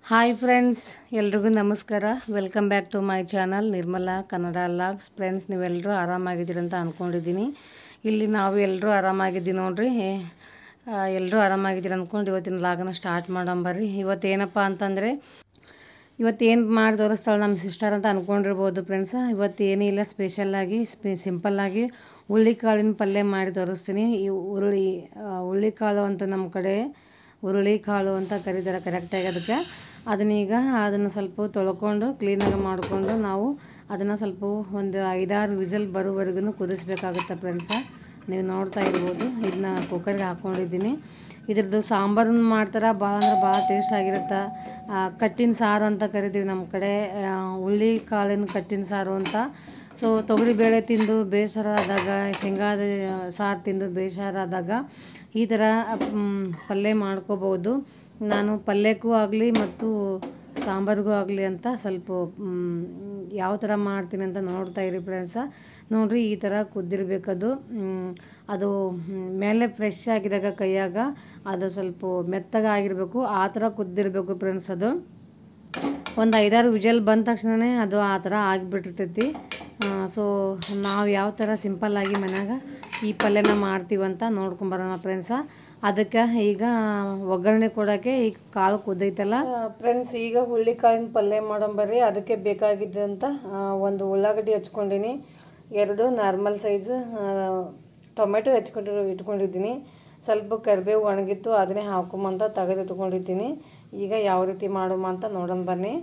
hi friends ಎಲ್ರಿಗೂ ನಮಸ್ಕಾರ welcome back to my channel Nirmala Kannada logs friends ನೀವೆಲ್ಲರೂ ಆರಾಮಾಗಿದ್ದೀರಿ ಅಂತ ಅಂದ್ಕೊಂಡಿದ್ದೀನಿ ಇಲ್ಲಿ ನಾವು ಎಲ್ಲರೂ ಆರಾಮಾಗಿದ್ದೀವಿ ನೋಡ್ರಿ ಎಲ್ಲರೂ ಆರಾಮಾಗಿದ್ದೀರಿ ಅಂದ್ಕೊಂಡು ಇವತ್ತಿನ ಲಾಗನ ಸ್ಟಾರ್ಟ್ ಮಾಡಂಬರ್ರಿ ಇವತ್ತೇನಪ್ಪ ಅಂತಂದರೆ ಇವತ್ತೇನು ಮಾಡಿ ತೋರಿಸ್ತಾಳೆ ನಮ್ಮ ಸಿಸ್ಟರ್ ಅಂತ ಅಂದ್ಕೊಂಡಿರ್ಬೋದು ಫ್ರೆಂಡ್ಸ ಇವತ್ತು ಏನಿಲ್ಲ ಸ್ಪೆಷಲ್ಲಾಗಿ ಸ್ಪೆ ಸಿಂಪಲ್ಲಾಗಿ ಹುಳ್ಳಿಕಾಳಿನ ಪಲ್ಯ ಮಾಡಿ ತೋರಿಸ್ತೀನಿ ಈ ಹುರುಳಿ ಹುಳ್ಳಿಕಾಳು ಅಂತ ನಮ್ಮ ಕಡೆ ಹುರುಳಿ ಕಾಳು ಅಂತ ಕರೀತಾರೆ ಕರೆಕ್ಟಾಗಿ ಅದಕ್ಕೆ ಅದನ್ನೀಗ ಅದನ್ನು ಸ್ವಲ್ಪ ತೊಳ್ಕೊಂಡು ಕ್ಲೀನಾಗಿ ಮಾಡಿಕೊಂಡು ನಾವು ಅದನ್ನು ಸ್ವಲ್ಪ ಒಂದು ಐದಾರು ವಿಸಲ್ ಬರೋವರೆಗೂ ಕುದಿಸ್ಬೇಕಾಗುತ್ತೆ ಫ್ರೆಂಡ್ಸ ನೀವು ನೋಡ್ತಾ ಇರ್ಬೋದು ಇದನ್ನ ಕುಕ್ಕರ್ಗೆ ಹಾಕ್ಕೊಂಡಿದ್ದೀನಿ ಇದ್ರದ್ದು ಸಾಂಬಾರನ್ನ ಮಾಡ್ತಾರೆ ಭಾಳ ಅಂದ್ರೆ ಭಾಳ ಟೇಸ್ಟ್ ಆಗಿರುತ್ತೆ ಕಟ್ಟಿನ ಸಾರು ಅಂತ ಕರಿತೀವಿ ನಮ್ಮ ಕಡೆ ಆ, ಹುಳ್ಳಿ ಕಾಳಿನ ಕಟ್ಟಿನ ಸಾರು ಅಂತ ಸೊ ತೊಗರಿಬೇಳೆ ತಿಂದು ಬೇಸರ ಆದಾಗ ಶೇಂಗಾದ ಸಾರು ತಿಂದು ಬೇಸರ ಆದಾಗ ಈ ಥರ ಮ್, ಪಲ್ಯ ಮಾಡ್ಕೋಬೋದು ನಾನು ಪಲ್ಯಕ್ಕೂ ಆಗಲಿ ಮತ್ತು ಸಾಂಬಾರಿಗೂ ಆಗಲಿ ಅಂತ ಸ್ವಲ್ಪ ಮ್, ಯಾವ ಥರ ಮಾಡ್ತೀನಿ ಅಂತ ನೋಡ್ತಾ ಇರಿ ಫ್ರೆಂಡ್ಸ ನೋಡಿರಿ ಈ ಥರ ಕುದ್ದಿರ್ಬೇಕದು ಮ್, ಅದು ಮ್, ಮೇಲೆ ಫ್ರೆಶ್ ಆಗಿದಾಗ ಕೈಯಾಗ ಅದು ಸ್ವಲ್ಪ ಮೆತ್ತಗೆ ಆಗಿರಬೇಕು ಆ ಥರ ಕುದ್ದಿರಬೇಕು ಫ್ರೆಂಡ್ಸ್ ಅದು ಒಂದು ಐದಾರು ವಿಜಲ್ ಬಂದ ತಕ್ಷಣವೇ ಅದು ಆ ಥರ ಆಗಿಬಿಟ್ಟಿರ್ತೈತಿ ಸೊ ನಾವು ಯಾವ ಥರ ಸಿಂಪಲ್ಲಾಗಿ ಮನ್ಯಾಗ ಈ ಪಲ್ಯನ ಮಾಡ್ತೀವಂತ ನೋಡ್ಕೊಂಬರೋಣ ಫ್ರೆಂಡ್ಸ ಅದಕ್ಕೆ ಈಗ ಒಗ್ಗರಣೆ ಕೊಡೋಕ್ಕೆ ಈಗ ಕಾಳು ಕುದ್ದೈತಲ್ಲ ಫ್ರೆಂಡ್ಸ್ ಈಗ ಹುಳ್ಳಿ ಕಾಳಿನ ಪಲ್ಯ ಮಾಡಂಬರ್ರಿ ಅದಕ್ಕೆ ಬೇಕಾಗಿದ್ದಂಥ ಆ, ಒಂದು ಉಳ್ಳಾಗಡ್ಡಿ ಹಚ್ಕೊಂಡಿನಿ ಎರಡು ನಾರ್ಮಲ್ ಸೈಜ್ ಟೊಮೆಟೊ ಹೆಚ್ಕೊಂಡು ಇಟ್ಕೊಂಡಿದ್ದೀನಿ ಸ್ವಲ್ಪ ಕರಿಬೇವು ಒಣಗಿತ್ತು ಅದನ್ನೇ ಹಾಕೊಂಬಂತ ತೆಗೆದು ಇಟ್ಕೊಂಡಿದ್ದೀನಿ ಈಗ ಯಾವ ರೀತಿ ಮಾಡೋಮ ಅಂತ ನೋಡೋಣ ಬನ್ನಿ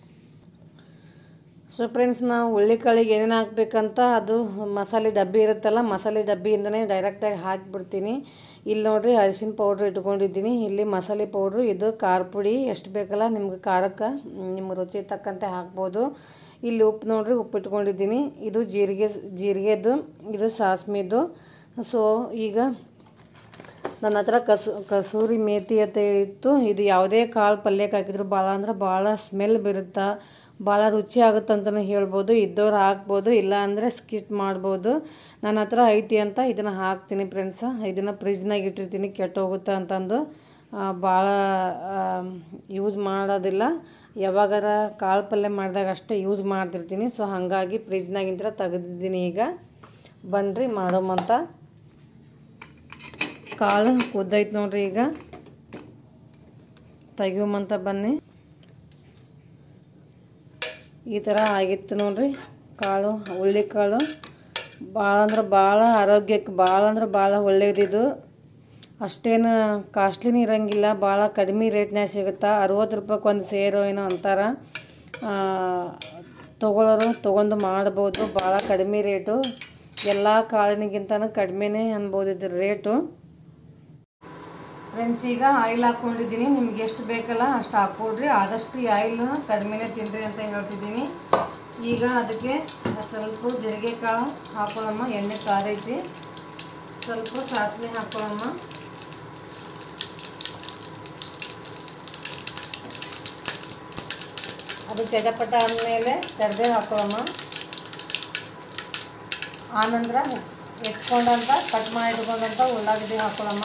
ಸೊ ಫ್ರೆಂಡ್ಸ್ ನಾವು ಹುಳ್ಳಿಕಾಳಿಗೆ ಏನೇನು ಹಾಕ್ಬೇಕಂತ ಅದು ಮಸಾಲೆ ಡಬ್ಬಿ ಇರುತ್ತಲ್ಲ ಮಸಾಲೆ ಡಬ್ಬಿಯಿಂದನೇ ಡೈರೆಕ್ಟಾಗಿ ಹಾಕಿಬಿಡ್ತೀನಿ ಇಲ್ಲಿ ನೋಡ್ರಿ ಅರಿಶಿನ ಪೌಡ್ರ್ ಇಟ್ಕೊಂಡಿದ್ದೀನಿ ಇಲ್ಲಿ ಮಸಾಲೆ ಪೌಡ್ರು ಇದು ಖಾರ ಪುಡಿ ಎಷ್ಟು ಬೇಕಲ್ಲ ನಿಮ್ಗೆ ಖಾರಕ್ಕೆ ನಿಮ್ಮ ರುಚಿ ತಕ್ಕಂತೆ ಹಾಕ್ಬೋದು ಇಲ್ಲಿ ಉಪ್ಪು ನೋಡ್ರಿ ಉಪ್ಪು ಇಟ್ಕೊಂಡಿದ್ದೀನಿ ಇದು ಜೀರಿಗೆ ಜೀರಿಗೆದು ಇದು ಸಾಸ್ಮಿದು ಸೊ ಈಗ ನನ್ನ ಹತ್ರ ಕಸು ಕಸೂರಿ ಮೇಥಿ ಅಂತ ಇತ್ತು ಇದು ಯಾವುದೇ ಕಾಳು ಪಲ್ಯಕ್ಕೆ ಹಾಕಿದ್ರು ಭಾಳ ಅಂದ್ರೆ ಭಾಳ ಸ್ಮೆಲ್ ಬರುತ್ತಾ ಭಾಳ ರುಚಿ ಆಗುತ್ತೆ ಅಂತಲೇ ಹೇಳ್ಬೋದು ಇದ್ದವ್ರು ಹಾಕ್ಬೋದು ಇಲ್ಲ ಅಂದರೆ ಸ್ಕಿಪ್ ಮಾಡ್ಬೋದು ನನ್ನ ಹತ್ರ ಐತಿ ಅಂತ ಇದನ್ನು ಹಾಕ್ತೀನಿ ಫ್ರೆಂಡ್ಸ ಇದನ್ನು ಫ್ರಿಜ್ನಾಗ ಇಟ್ಟಿರ್ತೀನಿ ಕೆಟ್ಟೋಗುತ್ತೆ ಅಂತಂದು ಭಾಳ ಯೂಸ್ ಮಾಡೋದಿಲ್ಲ ಯಾವಾಗಾರ ಕಾಳು ಪಲ್ಯ ಮಾಡಿದಾಗ ಅಷ್ಟೇ ಯೂಸ್ ಮಾಡ್ತಿರ್ತೀನಿ ಸೊ ಹಾಗಾಗಿ ಫ್ರಿಜ್ನಾಗಿಂತ ತೆಗೆದಿದ್ದೀನಿ ಈಗ ಬನ್ನಿರಿ ಮಾಡೋಮಂತ ಕಾಳು ಕುದ್ದೈತೆ ನೋಡ್ರಿ ಈಗ ತೆಗಿಯೋಮಂತ ಬನ್ನಿ ಈ ಥರ ಆಗಿತ್ತು ನೋಡ್ರಿ ಕಾಳು ಹುಳ್ಳಿ ಕಾಳು ಭಾಳ ಅಂದ್ರೆ ಭಾಳ ಆರೋಗ್ಯಕ್ಕೆ ಭಾಳ ಅಂದ್ರೆ ಭಾಳ ಒಳ್ಳೇದಿದು ಅಷ್ಟೇನು ಕಾಸ್ಟ್ಲಿನೂ ಇರೋಂಗಿಲ್ಲ ಭಾಳ ಕಡಿಮೆ ರೇಟ್ನಾಗ ಸಿಗುತ್ತೆ ಅರುವತ್ತು ರೂಪಾಯ್ಗೆ ಒಂದು ಸೇರು ಏನೋ ಅಂತಾರೆ ತೊಗೊಳೋರು ತೊಗೊಂಡು ಮಾಡ್ಬೋದು ಭಾಳ ಕಡಿಮೆ ರೇಟು ಎಲ್ಲ ಕಾಳಿನಿಗಿಂತನೂ ಕಡಿಮೆನೇ ಅನ್ಬೋದು ಇದ್ರ ರೇಟು ಫ್ರೆಂಡ್ಸ್ ಈಗ ಆಯಿಲ್ ಹಾಕ್ಕೊಂಡಿದ್ದೀನಿ ನಿಮ್ಗೆ ಎಷ್ಟು ಬೇಕಲ್ಲ ಅಷ್ಟು ಹಾಕ್ಕೊಡ್ರಿ ಆದಷ್ಟು ಈ ಆಯಿಲ್ನ ಕಡಿಮೆನೇ ತಿನ್ನಿರಿ ಅಂತ ಹೇಳ್ತಿದ್ದೀನಿ ಈಗ ಅದಕ್ಕೆ ಸ್ವಲ್ಪ ಜೀರಿಗೆ ಕಾಳು ಹಾಕೊಳ್ಳಮ್ಮ ಎಣ್ಣೆ ಕಾರೈತಿ ಸ್ವಲ್ಪ ಸಾಸಿವೆ ಹಾಕೊಳ್ಳಮ್ಮ ಅದು ಚಟಪಟ ಆದಮೇಲೆ ಕರಿಬೇವು ಹಾಕೊಳ್ಳಮ್ಮ ಆನಂತರ ಹೆಚ್ಕೊಂಡಂತ ಕಟ್ ಮಾಡಿ ಇಟ್ಕೊಂಡಂತ ಉಳ್ಳಾಗಡ್ಡಿ ಹಾಕೊಳ್ಳಮ್ಮ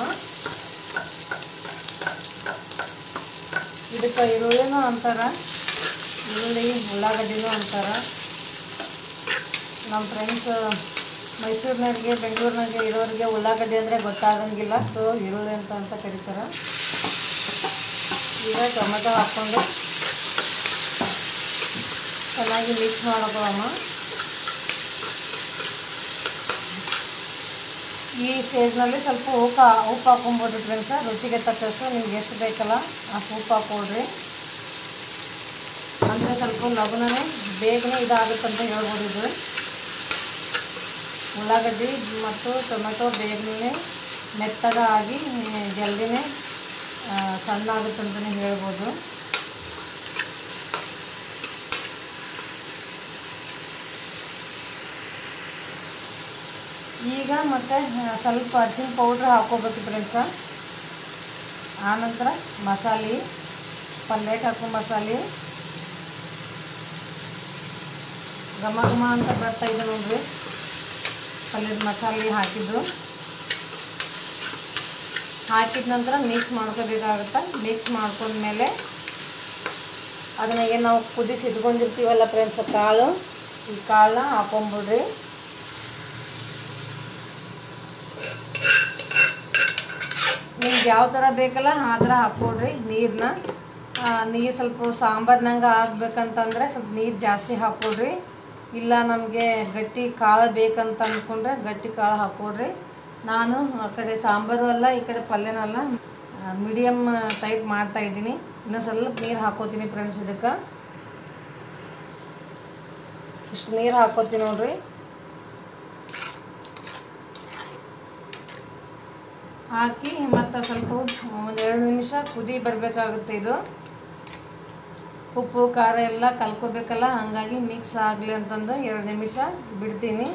ಇದಕ್ಕೆ ಈರುಳ್ಳಿನೂ ಅಂತಾರ ಈರುಳ್ಳಿ ಉಳ್ಳಾಗಡ್ಡಿನೂ ಅಂತಾರ ನಮ್ಮ ಫ್ರೆಂಡ್ಸ್ ಮೈಸೂರಿನವ್ರಿಗೆ ಬೆಂಗಳೂರಿನಾಗೆ ಇರೋರಿಗೆ ಉಳ್ಳಾಗಡ್ಡಿ ಅಂದರೆ ಗೊತ್ತಾಗಂಗಿಲ್ಲ ಸೊ ಈರುಳ್ಳಿ ಅಂತ ಅಂತ ಕರೀತಾರೆ ಈಗ ಟೊಮೆಟೊ ಹಾಕ್ಕೊಂಡು ಚೆನ್ನಾಗಿ ಮಿಕ್ಸ್ ಮಾಡ್ಕೊಳ್ಳೋಣ ಈ ಸ್ಟೇಜ್ನಲ್ಲಿ ಸ್ವಲ್ಪ ಉಪ್ಪು ಉಪ್ಪು ಹಾಕೊಬೋದು ಫ್ರೆಂಡ್ಸ ರುಚಿಗೆ ತಕ್ಕಷ್ಟು ನಿಮ್ಗೆ ಎಷ್ಟು ಬೇಕಲ್ಲ ಅಷ್ಟು ಉಪ್ಪು ಹಾಕ್ಕೊಡ್ರಿ ಅಂದರೆ ಸ್ವಲ್ಪ ಲಗುನನೇ ಬೇಗನೆ ಇದಾಗುತ್ತಂತ ಹೇಳ್ಬೋದು ಇದು ಉಳ್ಳಾಗಡ್ಡಿ ಮತ್ತು ಟೊಮೆಟೊ ಬೇಗನೆ ಮೆತ್ತಗ ಆಗಿ ಜಲ್ದಿನೇ ಆ, ಸಣ್ಣ ಆಗುತ್ತಂತಲೇ ಹೇಳ್ಬೋದು ಈಗ ಮತ್ತೆ ಆ, ಸ್ವಲ್ಪ ಅರಿಶಿನ ಪೌಡ್ರ್ ಹಾಕ್ಕೋಬೇಕು ಫ್ರೆಂಡ್ಸ ಆನಂತರ ಮಸಾಲೆ ಪಲ್ಯಕ್ಕೆ ಹಾಕೋ ಮಸಾಲೆ ಘಮ ಘಮ ಅಂತ ಬರ್ತಾ ಇದೆ ನೋಡ್ರಿ ಪಲ್ಯದ ಮಸಾಲೆ ಹಾಕಿದ್ದು ಹಾಕಿದ ನಂತರ ಮಿಕ್ಸ್ ಮಾಡ್ಕೋಬೇಕಾಗುತ್ತೆ ಮಿಕ್ಸ್ ಮಾಡ್ಕೊಂಡ್ಮೇಲೆ ಅದನ್ನ ಏನು ನಾವು ಕುದಿಸಿ ಇಟ್ಕೊಂಡಿರ್ತೀವಲ್ಲ ಫ್ರೆಂಡ್ಸ್ ಕಾಳು ಈ ಕಾಳನ್ನ ಹಾಕೊಂಬಿಡ್ರಿ ನಿಮ್ಗೆ ಯಾವ ಥರ ಬೇಕಲ್ಲ ಆ ಥರ ಹಾಕ್ಕೊಡ್ರಿ ನೀರನ್ನ ನೀರು ಸ್ವಲ್ಪ ಸಾಂಬಾರ್ನಂಗೆ ಆಗ್ಬೇಕಂತಂದ್ರೆ ಸ್ವಲ್ಪ ನೀರು ಜಾಸ್ತಿ ಹಾಕ್ಕೊಡ್ರಿ ಇಲ್ಲ ನಮಗೆ ಗಟ್ಟಿ ಕಾಳು ಬೇಕಂತ ಅಂದ್ಕೊಂಡ್ರೆ ಗಟ್ಟಿ ಕಾಳು ಹಾಕ್ಕೊಡ್ರಿ ನಾನು ಆ ಕಡೆ ಸಾಂಬಾರು ಅಲ್ಲ ಈ ಕಡೆ ಪಲ್ಯನೂ ಅಲ್ಲ ಮೀಡಿಯಮ್ ಟೈಪ್ ಮಾಡ್ತಾ ಇದ್ದೀನಿ ಇನ್ನೂ ಸ್ವಲ್ಪ ನೀರು ಹಾಕೋತೀನಿ ಫ್ರೆಂಡ್ಸ್ ಇದಕ್ಕೆ ಇಷ್ಟು ನೀರು ಹಾಕೋತೀನಿ ನೋಡ್ರಿ ಹಾಕಿ ಮತ್ತು ಸ್ವಲ್ಪ ಒಂದು ಎರಡು ನಿಮಿಷ ಕುದಿ ಬರಬೇಕಾಗುತ್ತೆ ಇದು ಉಪ್ಪು ಖಾರ ಎಲ್ಲ ಕಲ್ಕೋಬೇಕಲ್ಲ ಹಾಗಾಗಿ ಮಿಕ್ಸ್ ಆಗಲಿ ಅಂತಂದು ಎರಡು ನಿಮಿಷ ಬಿಡ್ತೀನಿ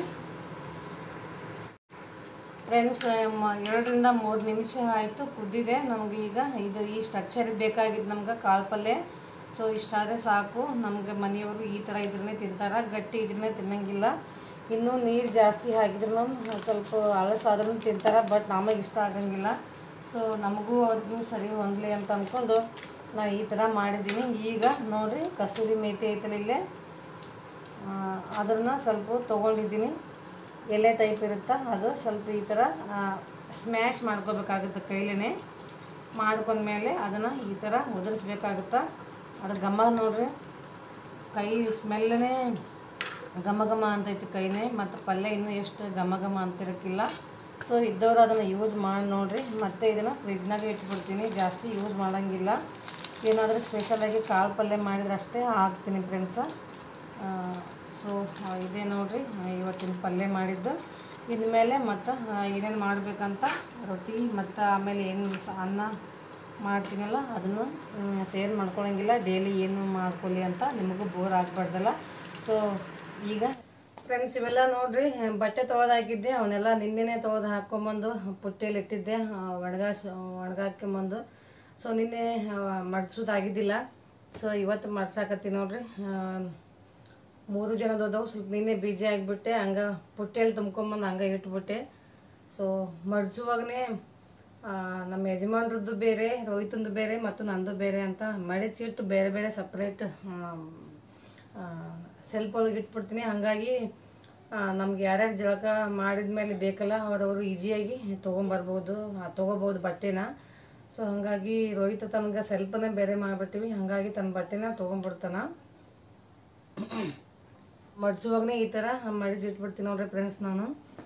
ಫ್ರೆಂಡ್ಸ್ ಎರಡರಿಂದ ಮೂರು ನಿಮಿಷ ಆಯಿತು ಕುದ್ದಿದೆ ನಮಗೆ ಈಗ ಇದು ಈ ಸ್ಟ್ರಕ್ಚರ್ ಬೇಕಾಗಿದ್ದು ನಮ್ಗೆ ಕಾಳು ಪಲ್ಯ ಸೊ ಇಷ್ಟಾದರೆ ಸಾಕು ನಮಗೆ ಮನೆಯವರು ಈ ಥರ ಇದ್ರನ್ನೇ ತಿಂತಾರೆ ಗಟ್ಟಿ ಇದ್ರನ್ನೇ ತಿನ್ನಂಗಿಲ್ಲ ಇನ್ನೂ ನೀರು ಜಾಸ್ತಿ ಹಾಕಿದ್ರು ಸ್ವಲ್ಪ ಆಲಸಾದ್ರೂ ತಿಂತಾರೆ ಬಟ್ ನಮಗೆ ಇಷ್ಟ ಆಗಂಗಿಲ್ಲ ಸೊ ನಮಗೂ ಅವ್ರಿಗೂ ಸರಿ ಹೊಂದಲಿ ಅಂತ ಅಂದ್ಕೊಂಡು ನಾನು ಈ ಥರ ಮಾಡಿದ್ದೀನಿ ಈಗ ನೋಡಿರಿ ಕಸ್ತೂರಿ ಮೇಥಿ ಐತಲ್ಲ ಇಲ್ಲೇ ಅದನ್ನು ಸ್ವಲ್ಪ ತೊಗೊಂಡಿದ್ದೀನಿ ಎಲೆ ಟೈಪ್ ಇರುತ್ತಾ ಅದು ಸ್ವಲ್ಪ ಈ ಥರ ಸ್ಮ್ಯಾಶ್ ಮಾಡ್ಕೋಬೇಕಾಗುತ್ತೆ ಕೈಲೇ ಮಾಡ್ಕೊಂಡ್ಮೇಲೆ ಅದನ್ನು ಈ ಥರ ಉದುರಿಸ್ಬೇಕಾಗುತ್ತೆ ಅದ್ರ ಘಮ ನೋಡ್ರಿ ಕೈ ಸ್ಮೆಲ್ಲನೇ ಘಮ ಘಮ ಅಂತೈತಿ ಕೈನೇ ಮತ್ತು ಪಲ್ಯ ಇನ್ನೂ ಎಷ್ಟು ಘಮ ಘಮ ಅಂತಿರಕ್ಕಿಲ್ಲ ಸೊ ಇದ್ದವರು ಅದನ್ನು ಯೂಸ್ ಮಾಡಿ ನೋಡಿರಿ ಮತ್ತೆ ಇದನ್ನು ಫ್ರಿಜ್ನಾಗೆ ಇಟ್ಬಿಡ್ತೀನಿ ಜಾಸ್ತಿ ಯೂಸ್ ಮಾಡೋಂಗಿಲ್ಲ ಏನಾದರೂ ಸ್ಪೆಷಲಾಗಿ ಕಾಳು ಪಲ್ಯ ಮಾಡಿದ್ರೆ ಅಷ್ಟೇ ಹಾಕ್ತೀನಿ ಫ್ರೆಂಡ್ಸ ಸೊ ಇದೇ ನೋಡಿರಿ ಇವತ್ತಿನ ಪಲ್ಯ ಮಾಡಿದ್ದು ಇದ್ಮೇಲೆ ಮತ್ತು ಏನೇನು ಮಾಡಬೇಕಂತ ರೊಟ್ಟಿ ಮತ್ತು ಆಮೇಲೆ ಏನು ಸ ಅನ್ನ ಮಾಡ್ತೀನಲ್ಲ ಅದನ್ನು ಸೇರ್ ಮಾಡ್ಕೊಳಂಗಿಲ್ಲ ಡೈಲಿ ಏನು ಮಾಡ್ಕೊಳ್ಳಿ ಅಂತ ನಿಮಗೂ ಬೋರ್ ಆಗಬಾರ್ದಲ್ಲ ಸೊ ಈಗ ಫ್ರೆಂಡ್ಸ್ ಇವೆಲ್ಲ ನೋಡ್ರಿ ಬಟ್ಟೆ ತೊಳೆದಾಕಿದ್ದೆ ಅವನ್ನೆಲ್ಲ ನಿನ್ನೆನೇ ತೊಳೆದು ಹಾಕ್ಕೊಂಬಂದು ಪುಟ್ಟಿಯಲ್ಲಿ ಇಟ್ಟಿದ್ದೆ ಒಣಗಾಸ್ ಒಣಗಾಕ್ಕೊಂಬಂದು ಸೊ ನಿನ್ನೆ ಮಡ್ಸೋದಾಗಿದ್ದಿಲ್ಲ ಸೊ ಇವತ್ತು ಮಡ್ಸಾಕತ್ತೀನಿ ನೋಡ್ರಿ ಮೂರು ಜನದೋದವು ಸ್ವಲ್ಪ ನಿನ್ನೆ ಬಿಜಿ ಆಗಿಬಿಟ್ಟೆ ಹಂಗೆ ಪುಟ್ಟಿಯಲ್ಲಿ ತುಂಬ್ಕೊಂಬಂದು ಹಂಗೆ ಇಟ್ಬಿಟ್ಟೆ ಸೊ ಮಡ್ಸುವಾಗನೇ ನಮ್ಮ ಯಜಮಾನ್ರದ್ದು ಬೇರೆ ರೋಹಿತಂದು ಬೇರೆ ಮತ್ತು ನಂದು ಬೇರೆ ಅಂತ ಮಡಿಚಿಟ್ಟು ಬೇರೆ ಬೇರೆ ಸಪ್ರೇಟ್ ಸೆಲ್ಫ್ ಒಳಗೆ ಇಟ್ಬಿಡ್ತೀನಿ ಹಾಗಾಗಿ ನಮ್ಗೆ ಯಾರ್ಯಾರು ಜಳಕ ಮಾಡಿದ ಮೇಲೆ ಬೇಕಲ್ಲ ಅವರವರು ಈಸಿಯಾಗಿ ತೊಗೊಂಬರ್ಬೋದು ತೊಗೋಬೋದು ಬಟ್ಟೆನ ಸೊ ಹಾಗಾಗಿ ರೋಹಿತ ತನಗೆ ಸೆಲ್ಫನೇ ಬೇರೆ ಮಾಡಿಬಿಟ್ಟಿವಿ ಹಾಗಾಗಿ ತನ್ನ ಬಟ್ಟೆನ ತೊಗೊಂಡ್ಬಿಡ್ತಾನ ಮಡ್ಸುವಾಗನೇ ಈ ಥರ ಮಡಿಚಿಟ್ಬಿಡ್ತೀನಿ ನೋಡ್ರಿ ಫ್ರೆಂಡ್ಸ್ ನಾನು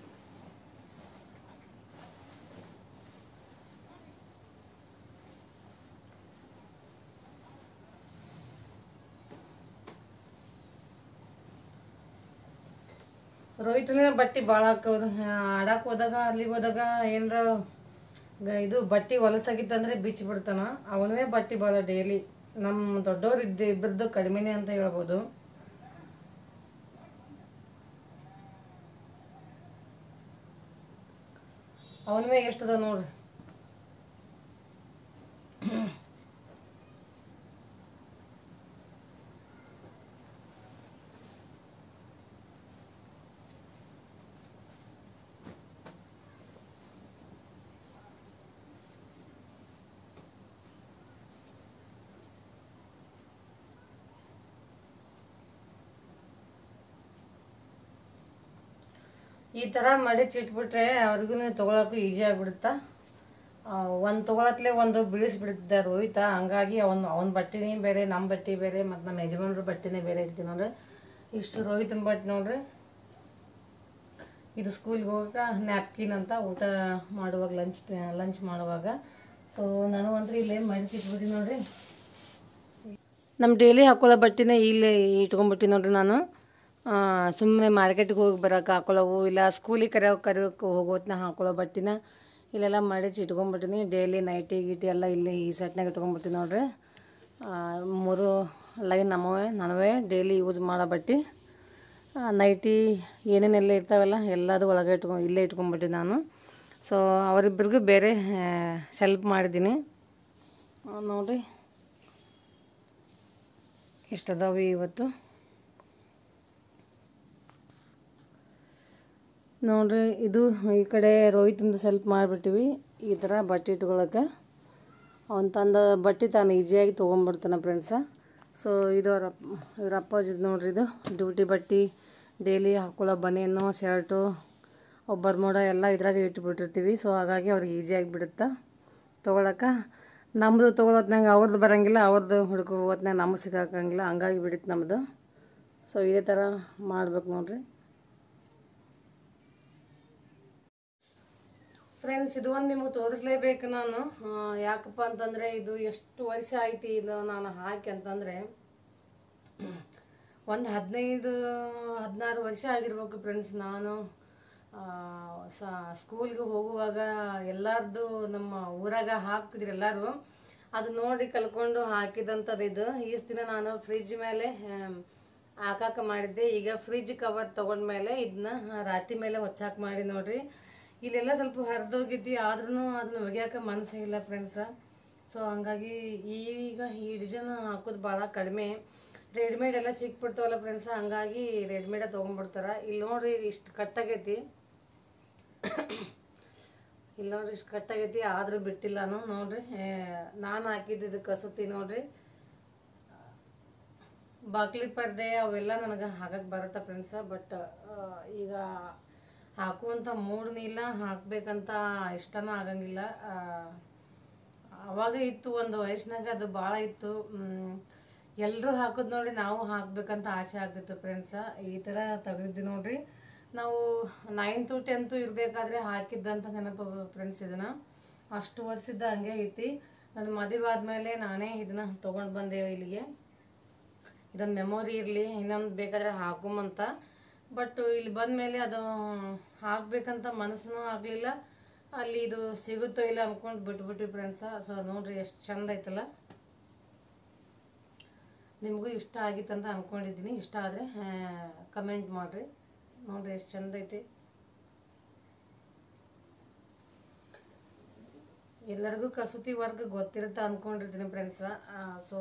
ರೋಹಿತನೇ ಬಟ್ಟೆ ಭಾಳ ಹಾಕೋದು ಆಡಕ್ಕೆ ಹೋದಾಗ ಅಲ್ಲಿಗೆ ಹೋದಾಗ ಏನಾರ ಗ- ಇದು ಬಟ್ಟೆ ಹೊಲಸಾಗಿತ್ತಂದ್ರೆ ಬಿಚ್ಚಿ ಬಿಡ್ತಾನ ಅವನೇ ಬಟ್ಟೆ ಭಾಳ ಡೈಲಿ ನಮ್ಮ ದೊಡ್ಡವ್ರು ಇದ್ದ ಇಬ್ಬರದ್ದು ಕಡಿಮೆನೇ ಅಂತ ಹೇಳ್ಬೋದು ಅವನವೇ ಎಷ್ಟದ ನೋಡ್ರಿ ಈ ಥರ ಮಡಿಚಿಟ್ಬಿಟ್ರೆ ಅವ್ರಿಗೂ ತೊಗೊಳಕ್ಕೂ ಈಸಿ ಆಗಿಬಿಡುತ್ತಾ ಒಂದು ತೊಗೊಳತ್ಲೆ ಒಂದು ಬಿಡಿಸ್ಬಿಡ್ತಿದ್ದ ರೋಹಿತ ಹಂಗಾಗಿ ಅವನು ಅವನ ಬಟ್ಟೆನೇ ಬೇರೆ ನಮ್ಮ ಬಟ್ಟೆ ಬೇರೆ ಮತ್ತು ನಮ್ಮ ಯಜಮಾನ್ರ ಬಟ್ಟೆನೇ ಬೇರೆ ಇರ್ತೀವಿ ನೋಡ್ರಿ ಇಷ್ಟು ರೋಹಿತನ ಬಟ್ಟೆ ನೋಡ್ರಿ ಇದು ಸ್ಕೂಲ್ಗೆ ಹೋಗಾಕ ನ್ಯಾಪ್ಕಿನ್ ಅಂತ ಊಟ ಮಾಡುವಾಗ ಲಂಚ್ ಲಂಚ್ ಮಾಡುವಾಗ ಸೊ ನಾನು ಅಂದ್ರೆ ಇಲ್ಲೇ ಮಡಿಸಿಟ್ಬಿಟ್ಟು ನೋಡ್ರಿ ನಮ್ಮ ಡೈಲಿ ಹಾಕೊಳ್ಳೋ ಬಟ್ಟೆನೇ ಇಲ್ಲೇ ಇಟ್ಕೊಂಡ್ಬಿಟ್ಟು ನೋಡ್ರಿ ನಾನು ಸುಮ್ಮನೆ ಮಾರ್ಕೆಟ್ಗೆ ಹೋಗಿ ಬರೋಕೆ ಹಾಕೊಳ್ಳೋವು ಇಲ್ಲ ಸ್ಕೂಲಿಗೆ ಕರೆಯೋ ಕರೆಯೋಕೆ ಹೋಗೋತ್ನ ಹಾಕೊಳ್ಳೋ ಬಟ್ಟೆನ ಇಲ್ಲೆಲ್ಲ ಮಡಿಚಿ ಇಟ್ಕೊಂಡ್ಬಿಟ್ಟಿನಿ ಡೈಲಿ ನೈಟಿ ಗಿಟಿ ಎಲ್ಲ ಇಲ್ಲಿ ಈ ಸೆಟ್ನಾಗ ಇಟ್ಕೊಂಡ್ಬಿಟ್ಟು ನೋಡ್ರಿ ಆ, ಮೂರು ಲೈನ್ ನಮ್ಮವೇ ನನವೇ ಡೈಲಿ ಯೂಸ್ ಮಾಡೋ ಬಟ್ಟೆ ಆ, ನೈಟಿ ಏನೇನೆಲ್ಲ ಇರ್ತಾವಲ್ಲ ಎಲ್ಲದು ಒಳಗೆ ಇಟ್ಕೊ ಇಲ್ಲೇ ಇಟ್ಕೊಂಡ್ಬಿಟ್ಟೆ ನಾನು ಸೊ ಅವರಿಬ್ಬರಿಗೂ ಬೇರೆ ಸೆಲ್ಪ್ ಮಾಡಿದ್ದೀನಿ ಆ, ನೋಡ್ರಿ ಎಷ್ಟದಾವೆ ಇವತ್ತು ನೋಡ್ರಿ ಇದು ಈ ಕಡೆ ರೋಹಿತಿಂದ ಸ್ವಲ್ಪ ಮಾಡಿಬಿಟ್ಟಿವಿ ಈ ಥರ ಬಟ್ಟೆ ಇಟ್ಕೊಳಕ್ಕೆ ಅವ್ನು ತಂದ ಬಟ್ಟೆ ತಾನು ಈಸಿಯಾಗಿ ತೊಗೊಂಡ್ಬಿಡ್ತಾನೆ ಫ್ರೆಂಡ್ಸ ಸೊ ಇದು ಅವ್ರ ಅಪ್- ಇವ್ರ ಅಪ್ಪಾಜಿದ್ ನೋಡ್ರಿ ಇದು ಡ್ಯೂಟಿ ಬಟ್ಟೆ ಡೈಲಿ ಹಾಕೊಳ್ಳೋ ಬನಿಯನ್ನು ಶರ್ಟು ಒಬ್ಬರ ಮೋಡ ಎಲ್ಲ ಇದ್ರಾಗೆ ಇಟ್ಬಿಟ್ಟಿರ್ತೀವಿ ಸೊ ಹಾಗಾಗಿ ಅವ್ರಿಗೆ ಈಸಿಯಾಗಿ ಬಿಡುತ್ತೆ ತೊಗೊಳಕ್ಕೆ ನಮ್ಮದು ತೊಗೊಳೋತ್ನಾಗ ಅವ್ರದ್ದು ಬರೋಂಗಿಲ್ಲ ಅವ್ರದ್ದು ಹುಡುಕೋ ಹೊತ್ನಾಗ ನಮಗೆ ಸಿಗಾಕಂಗಿಲ್ಲ ಹಂಗಾಗಿ ಬಿಡುತ್ತೆ ನಮ್ಮದು ಸೊ ಇದೇ ಥರ ಮಾಡ್ಬೇಕು ನೋಡ್ರಿ ಫ್ರೆಂಡ್ಸ್ ಇದು ಒಂದು ನಿಮಗೆ ತೋರಿಸ್ಲೇಬೇಕು ನಾನು ಆ, ಯಾಕಪ್ಪ ಅಂತಂದರೆ ಇದು ಎಷ್ಟು ವರ್ಷ ಆಯ್ತು ಇದು ನಾನು ಹಾಕಿ ಅಂತಂದರೆ ಒಂದು ಹದಿನೈದು ಹದಿನಾರು ವರ್ಷ ಆಗಿರ್ಬೇಕು ಫ್ರೆಂಡ್ಸ್ ನಾನು ಆ, ಸ ಸ್ಕೂಲ್ಗೆ ಹೋಗುವಾಗ ಎಲ್ಲರದ್ದು ನಮ್ಮ ಊರಾಗ ಹಾಕ್ತಿದ್ರು ಎಲ್ಲರೂ ಅದು ನೋಡಿ ಕಲ್ಕೊಂಡು ಹಾಕಿದಂಥದ್ದು ಇದು ಈಸ್ ದಿನ ನಾನು ಫ್ರಿಜ್ ಮೇಲೆ ಆಮ್, ಹಾಕಾಕ ಮಾಡಿದ್ದೆ ಈಗ ಫ್ರಿಜ್ ಕವರ್ ತೊಗೊಂಡ್ಮೇಲೆ ಇದನ್ನ ರಾಟಿ ಮೇಲೆ ಹೊಚ್ಚಾಕ್ ಮಾಡಿ ನೋಡ್ರಿ ಇಲ್ಲೆಲ್ಲ ಸ್ವಲ್ಪ ಹರಿದೋಗಿದ್ದಿ ಆದ್ರೂ ಅದನ್ನ ಒಗ್ಯಾಕ ಮನಸ್ಸೇ ಇಲ್ಲ ಫ್ರೆಂಡ್ಸ ಸೊ ಹಂಗಾಗಿ ಈಗ ಈ ಡಿಸೈನ್ ಹಾಕೋದು ಭಾಳ ಕಡಿಮೆ ರೆಡಿಮೇಡ್ ಎಲ್ಲ ಸಿಕ್ಬಿಡ್ತಾವಲ್ಲ ಫ್ರೆಂಡ್ಸ ಹಂಗಾಗಿ ರೆಡಿಮೇಡೇ ತೊಗೊಂಡ್ಬಿಡ್ತಾರೆ ಇಲ್ಲಿ ನೋಡ್ರಿ ಇಷ್ಟು ಕಟ್ಟಾಗೈತಿ ಇಲ್ಲಿ ನೋಡ್ರಿ ಇಷ್ಟು ಕಟ್ಟಾಗೈತಿ ಆದರೂ ಬಿಟ್ಟಿಲ್ಲ ನಾನು ನೋಡ್ರಿ ನಾನು ಹಾಕಿದ್ದು ಕಸೂತಿ ನೋಡ್ರಿ ಬಾಕ್ಲಿ ಪರ್ದೆ ಅವೆಲ್ಲ ನನಗೆ ಹಾಕಕ್ಕೆ ಬರುತ್ತೆ ಫ್ರೆಂಡ್ಸ ಬಟ್ ಈಗ ಹಾಕುವಂಥ ಮೂಡ್ನೂ ಇಲ್ಲ ಹಾಕ್ಬೇಕಂತ ಇಷ್ಟನೂ ಆಗಂಗಿಲ್ಲ ಆ, ಅವಾಗ ಇತ್ತು ಒಂದು ವಯಸ್ಸಿನಾಗ ಅದು ಭಾಳ ಇತ್ತು ಎಲ್ಲರೂ ಹಾಕೋದು ನೋಡಿ ನಾವು ಹಾಕ್ಬೇಕಂತ ಆಸೆ ಆಗ್ತಿತ್ತು ಫ್ರೆಂಡ್ಸ ಈ ಥರ ತೆಗೆದಿದ್ದು ನೋಡ್ರಿ ನಾವು ನೈನ್ತು ಟೆಂತು ಇರಬೇಕಾದ್ರೆ ಹಾಕಿದ್ದಂಥ ನೆನಪು ಫ್ರೆಂಡ್ಸ್ ಇದನ್ನು ಅಷ್ಟು ವರ್ಷದ ಹಂಗೆ ಐತಿ ನನ್ನ ಮದುವೆ ಆದಮೇಲೆ ನಾನೇ ಇದನ್ನ ತೊಗೊಂಡು ಬಂದೆ ಇಲ್ಲಿಗೆ ಇದೊಂದು ಮೆಮೊರಿ ಇರಲಿ ಇನ್ನೊಂದು ಬೇಕಾದ್ರೆ ಹಾಕೊಂಬಂತ ಬಟ್ ಇಲ್ಲಿ ಬಂದಮೇಲೆ ಅದು ಹಾಕ್ಬೇಕಂತ ಮನಸ್ಸೂ ಆಗಲಿಲ್ಲ ಅಲ್ಲಿ ಇದು ಸಿಗುತ್ತೋ ಇಲ್ಲ ಅಂದ್ಕೊಂಡು ಬಿಟ್ಬಿಟ್ವಿ ಫ್ರೆಂಡ್ಸ ಸೊ ನೋಡ್ರಿ ಎಷ್ಟು ಚಂದ ಐತಲ್ಲ ನಿಮಗೂ ಇಷ್ಟ ಆಗಿತ್ತಂತ ಅಂದ್ಕೊಂಡಿದ್ದೀನಿ ಇಷ್ಟ ಆದರೆ ಕಮೆಂಟ್ ಮಾಡಿರಿ ನೋಡ್ರಿ ಎಷ್ಟು ಚಂದ ಐತಿ ಎಲ್ಲರಿಗೂ ಕಸೂತಿ ವರ್ಕ್ ಗೊತ್ತಿರುತ್ತೆ ಅಂದ್ಕೊಂಡಿರ್ತೀನಿ ಫ್ರೆಂಡ್ಸ ಸೊ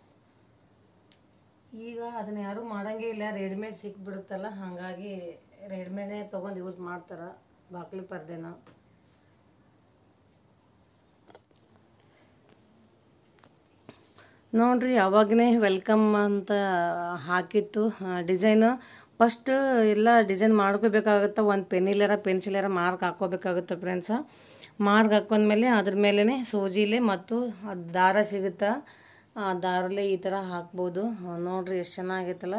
ಈಗ ಅದನ್ನ ಯಾರೂ ಮಾಡಂಗೇ ಇಲ್ಲ ರೆಡಿಮೇಡ್ ಸಿಕ್ಬಿಡುತ್ತಲ್ಲ ಹಾಗಾಗಿ ರೆಡಿಮೇಡೇ ತೊಗೊಂಡು ಯೂಸ್ ಮಾಡ್ತಾರೆ ಬಾಕ್ಲಿ ಪರ್ದೆನ ನೋಡ್ರಿ ಅವಾಗನೇ ವೆಲ್ಕಮ್ ಅಂತ ಹಾಕಿತ್ತು ಡಿಸೈನು ಫಸ್ಟ್ ಎಲ್ಲ ಡಿಸೈನ್ ಮಾಡ್ಕೋಬೇಕಾಗುತ್ತೆ ಒಂದು ಪೆನ್ನಿಲ್ಲಾರ ಪೆನ್ಸಿಲಾರ ಮಾರ್ಕ್ ಹಾಕ್ಕೋಬೇಕಾಗುತ್ತೆ ಫ್ರೆಂಡ್ಸ ಮಾರ್ಕ್ ಹಾಕೊಂಡ್ಮೇಲೆ ಅದ್ರ ಮೇಲೇ ಸೂಜಿಲೆ ಮತ್ತು ಅದ್ ದಾರ ಸಿಗುತ್ತೆ ಆ ದಾರಲ್ಲೇ ಈ ಥರ ಹಾಕ್ಬೋದು ಆ, ನೋಡ್ರಿ ಎಷ್ಟು ಚೆನ್ನಾಗೈತಲ್ಲ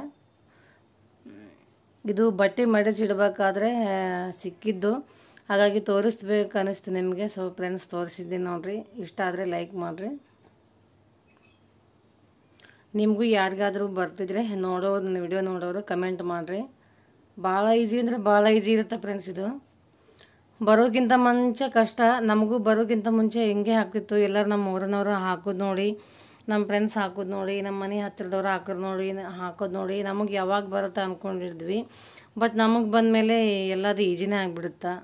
ಇದು ಬಟ್ಟೆ ಮಡಿಚಿಡ್ಬೇಕಾದ್ರೆ ಆ, ಸಿಕ್ಕಿದ್ದು ಹಾಗಾಗಿ ತೋರಿಸ್ಬೇಕು ಅನ್ನಿಸ್ತು ನಿಮಗೆ ಸೊ ಫ್ರೆಂಡ್ಸ್ ತೋರಿಸಿದ್ದೀನಿ ನೋಡ್ರಿ ಇಷ್ಟ ಆದರೆ ಲೈಕ್ ಮಾಡಿರಿ ನಿಮಗೂ ಯಾರಿಗಾದರೂ ಬರ್ತಿದ್ರೆ ನೋಡೋದು ವಿಡಿಯೋ ನೋಡೋರು ಕಮೆಂಟ್ ಮಾಡಿರಿ ಭಾಳ ಈಸಿ ಅಂದರೆ ಭಾಳ ಈಸಿ ಇರುತ್ತೆ ಫ್ರೆಂಡ್ಸ್ ಇದು ಬರೋಕ್ಕಿಂತ ಮುಂಚೆ ಕಷ್ಟ ನಮಗೂ ಬರೋಕ್ಕಿಂತ ಮುಂಚೆ ಹಿಂಗೆ ಆಗ್ತಿತ್ತು ಎಲ್ಲರೂ ನಮ್ಮ ಊರಿನವ್ರು ಹಾಕೋದು ನೋಡಿ ನಮ್ಮ ಫ್ರೆಂಡ್ಸ್ ಹಾಕೋದು ನೋಡಿ ನಮ್ಮ ಮನೆ ಹತ್ತಿರದವ್ರು ಹಾಕೋದು ನೋಡಿ ಹಾಕೋದು ನೋಡಿ ನಮಗೆ ಯಾವಾಗ ಬರುತ್ತೆ ಅಂದ್ಕೊಂಡಿದ್ವಿ ಬಟ್ ನಮಗೆ ಬಂದಮೇಲೆ ಎಲ್ಲದು ಈಜಿನೇ ಆಗಿಬಿಡುತ್ತೆ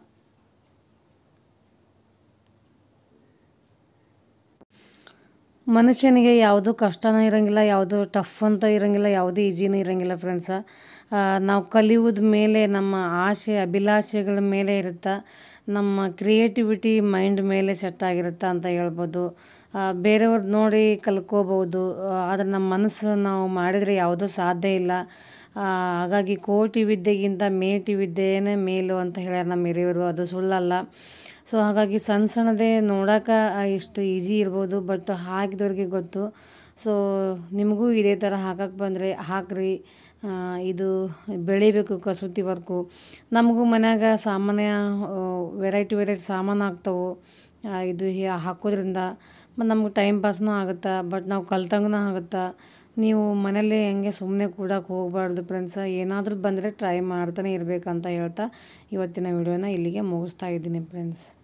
ಮನುಷ್ಯನಿಗೆ ಯಾವುದು ಕಷ್ಟನೂ ಇರೋಂಗಿಲ್ಲ ಯಾವುದು ಟಫ್ ಅಂತ ಇರೋಂಗಿಲ್ಲ ಯಾವುದು ಈಜಿನೂ ಇರೋಂಗಿಲ್ಲ ಫ್ರೆಂಡ್ಸ ನಾವು ಕಲಿಯೋದ ಮೇಲೆ ನಮ್ಮ ಆಸೆ ಅಭಿಲಾಷೆಗಳ ಮೇಲೆ ಇರುತ್ತೆ ನಮ್ಮ ಕ್ರಿಯೇಟಿವಿಟಿ ಮೈಂಡ್ ಮೇಲೆ ಸೆಟ್ ಆಗಿರುತ್ತೆ ಅಂತ ಹೇಳ್ಬೋದು ಆ, ಬೇರೆಯವ್ರದ್ದು ನೋಡಿ ಕಲ್ಕೋಬೋದು ಆದರೆ ನಮ್ಮ ಮನಸ್ಸು ನಾವು ಮಾಡಿದರೆ ಯಾವುದೂ ಸಾಧ್ಯ ಇಲ್ಲ ಆ, ಹಾಗಾಗಿ ಕೋಟಿ ವಿದ್ಯೆಗಿಂತ ಮೇಟಿ ವಿದ್ಯೆಯೇ ಮೇಲು ಅಂತ ಹೇಳ್ಯಾರ ನಮ್ಮ ಹಿರಿಯವರು ಅದು ಸುಳ್ಳಲ್ಲ ಸೊ ಹಾಗಾಗಿ ಸಣ್ಣ ಸಣ್ಣದೇ ನೋಡೋಕೆ ಇಷ್ಟು ಈಸಿ ಇರ್ಬೋದು ಬಟ್ ಹಾಕಿದವ್ರಿಗೆ ಗೊತ್ತು ಸೊ ನಿಮಗೂ ಇದೇ ಥರ ಹಾಕಕ್ಕೆ ಬಂದರೆ ಹಾಕ್ರಿ ಆ, ಇದು ಬೆಳಿಬೇಕು ಕಸೂತಿ ವರ್ಕು ನಮಗೂ ಮನ್ಯಾಗ ಸಾಮಾನ್ಯ ವೆರೈಟಿ ವೆರೈಟಿ ಸಾಮಾನು ಆಗ್ತಾವೆ ಆ, ಇದು ಹಿ- ಹಾಕೋದ್ರಿಂದ ಮತ್ತು ನಮ್ಗೆ ಟೈಮ್ ಪಾಸ್ನೂ ಆಗುತ್ತೆ ಬಟ್ ನಾವು ಕಲ್ತಂಗೂ ಆಗುತ್ತೆ ನೀವು ಮನೇಲಿ ಹೆಂಗೆ ಸುಮ್ಮನೆ ಕೂಡಕ್ಕೆ ಹೋಗಬಾರ್ದು ಫ್ರೆಂಡ್ಸ ಏನಾದರೂ ಬಂದರೆ ಟ್ರೈ ಮಾಡ್ತಾನೆ ಇರಬೇಕಂತ ಹೇಳ್ತಾ ಇವತ್ತಿನ ವಿಡಿಯೋನ ಇಲ್ಲಿಗೆ ಮುಗಿಸ್ತಾ ಇದ್ದೀನಿ ಫ್ರೆಂಡ್ಸ್